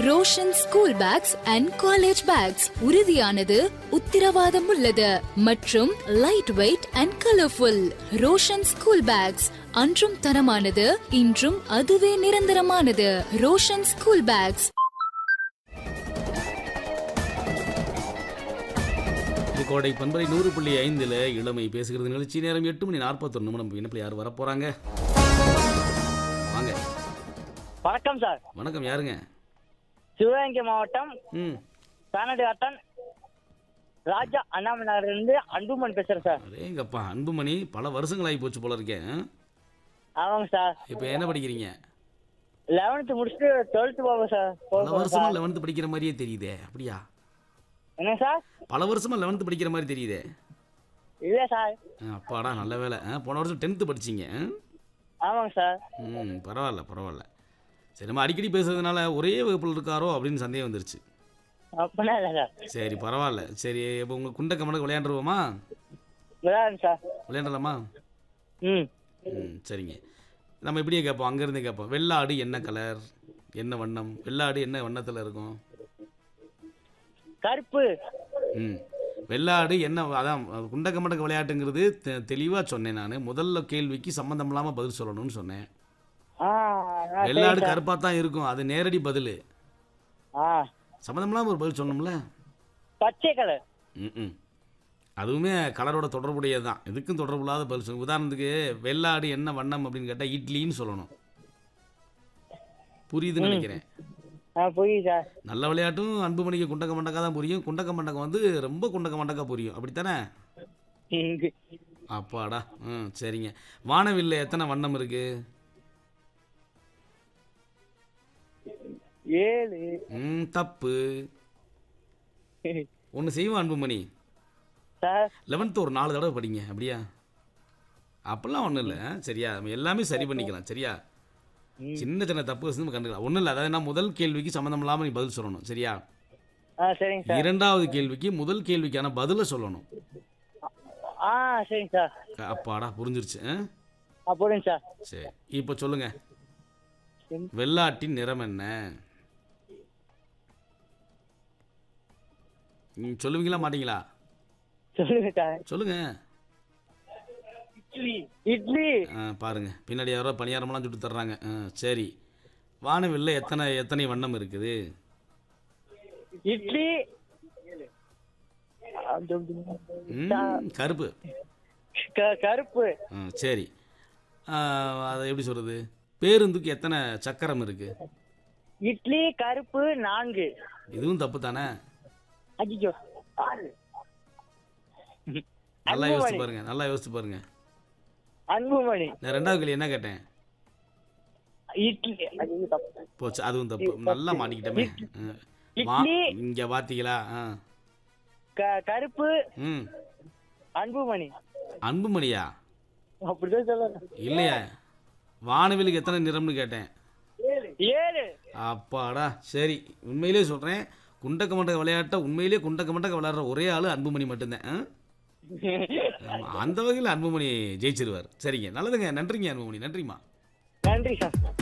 Roshan school bags and college bags உறுதியானது உத்தரவாதம் உள்ளது மற்றும் light weight and colourful Roshan school bags அன்றும் தரமானது இன்றும் அதுவே நிரந்தரமானது ரோஷன் ஸ்கூல் பேக்ஸ் இது கோடை பண்பலை நூறு புள்ளி ஐந்தில் இளமை பேசுகிறது நிகழ்ச்சி நேரம் எட்டு மணி நாற்பத்தொன்று நிமிடம் என்ன யார் வரப்போகிறாங்க வாங்க வணக்கம் சார் வணக்கம் யாருங்க சிவகங்கை மாவட்டம் ம் கானடி வட்டம் ராஜா அண்ணாமலை நகர்லேருந்து அன்புமன் பேசுறேன் சார் அதேங்கப்பா அன்புமணி பல வருஷங்களாகி போச்சு போல இருக்கேன் ஆமாங்க சார் இப்போ என்ன படிக்கிறீங்க லெவன்த்து முடிச்சுட்டு டுவெல்த்து போவோம் சார் பல போக போறேன் வருஷமா சார். லெவன்த்து படிக்கிற மாதிரியே தெரியுதே அப்படியா என்ன சார் பல வருஷமா லெவன்த்து படிக்கிற மாதிரி தெரியுதே இல்ல சார் ஆ, அப்பாடா நல்ல வேலை ஆ, போன வருஷம் டென்த்து படிச்சீங்க ஆ? ஆமாங்க சார் ம் பரவாயில்ல பரவாயில்ல சரி நம்ம அடிக்கடி பேசுறதுனால ஒரே வகுப்பில் இருக்காரோ அப்படின்னு சந்தேகம் வந்துருச்சு அப்படின்னா இல்லை சார் சரி பரவாயில்ல சரி இப்போ உங்கள் குண்டை கமனுக்கு விளையாண்டுருவோமா விளையாடுங்க சார் விளையாடலாமா ம் ம் சரிங்க நம்ம இப்படியே கேட்போம் அங்கேருந்து கேட்போம் வெள்ளாடு என்ன கலர் என்ன வண்ணம் வெள்ளாடு என்ன வண்ணத்தில் இருக்கும் கருப்பு ம் வெள்ளாடு என்ன அதான் குண்டக்க மண்டக்க விளையாட்டுங்கிறது தெளிவாக சொன்னேன் நான் முதல்ல கேள்விக்கு சம்மந்தம் இல்லாமல் பதில் சொல்லணும்னு சொன்னேன் ஆ ஆ, சரி வெள்ளாடு சார். கருப்பாக தான் இருக்கும் அது நேரடி பதில் ஆ சம்மந்தம் இல்லாமல் ஒரு பதில் சொன்னோம்ல பச்சை கலர் ம் அதுவுமே கலரோட தொடர்புடையது தான் எதுக்கும் தொடர்பு இல்லாத பதில் சொல்லணும் உதாரணத்துக்கு வெள்ளாடு என்ன வண்ணம் அப்படின்னு கேட்டால் இட்லின்னு சொல்லணும் புரியுதுன்னு நினைக்கிறேன் ஆ புரியுது சார் நல்ல விளையாட்டும் அன்புமணிக்கு குண்டக்க மண்டக்கா தான் புரியும் குண்டக்க மண்டக்கம் வந்து ரொம்ப குண்டக்க மண்டக்கா புரியும் அப்படித்தானே இங்கு. அப்பாடா ம் சரிங்க வானவில்ல எத்தனை வண்ணம் இருக்கு ஏழு ம் தப்பு ஒன்று செய்வோம் அன்புமணி சார் லெவன்த்து ஒரு நாலு தடவை படிங்க அப்படியா அப்போல்லாம் ஒன்றும் இல்லை சரியா நம்ம எல்லாமே சரி பண்ணிக்கலாம் சரியா சின்ன சின்ன தப்பு வசதி நம்ம கண்டுக்கலாம் ஒன்றும் இல்லை அதாவது நான் முதல் கேள்விக்கு சம்மந்தம் இல்லாமல் நீ பதில் சொல்லணும் சரியா ஆ சரிங்க சார் இரண்டாவது கேள்விக்கு முதல் கேள்விக்கான பதிலை சொல்லணும் ஆ சரிங்க சார் க- அப்பாடா புரிஞ்சிருச்சு ஆ? ஆ போடுங்க சார் சரி இப்போ சொல்லுங்க சரி. வெள்ளாட்டின் நிறம் என்ன ம், சொல்லுவீங்களா மாட்டீங்களா சொல்லுங்க சார் சொல்லுங்க இட்லி இட்லி ஆ, பாருங்க பின்னாடி யாரோ பணியாரமெல்லாம் சுட்டு தர்றாங்க ஆ, சரி வானவில்ல எத்தனை எத்தனை வண்ணம் இருக்குது இட்லி ம், கருப்பு க- கருப்பு ஆ, சரி ஆ, அதை எப்படி சொல்றது பேருந்துக்கு எத்தனை சக்கரம் இருக்கு இட்லி கருப்பு நான்கு இதுவும் தப்பு தானே அஜிஜோ நல்லா யோசிச்சு அன்புமணி பாருங்க நல்லா யோசிச்சு பாருங்க அன்புமணி நான் ரெண்டாவது கேள்வி என்ன கேட்டேன் இட்லி ஐயோ, தப்பு. போச்சு அதுவும் தப்பு நல்லா மாட்டிக்கிட்டமே ஆ. வா இட்லி இங்க பாத்தீங்களா ஆ க- கருப்பு ம் அன்புமணி அன்புமணியா அப்படிதான் சொல்லணும் இல்லையா வானவிலுக்கு எத்தனை நிறம்னு கேட்டேன் ஏழு அப்பாடா சரி உண்மையிலே சொல்கிறேன் குண்டக்க மண்டக்க விளையாட்டை உண்மையிலே குண்டக்க மண்டக்க விளையாடுற ஒரே ஆள் அன்புமணி மட்டும்தான் ஆ? ஆமா, அந்த வகையில் அன்புமணி ஜெயிச்சிருவார் சரிங்க நல்லதுங்க நன்றிங்க அன்புமணி நன்றிம்மா நன்றி சார்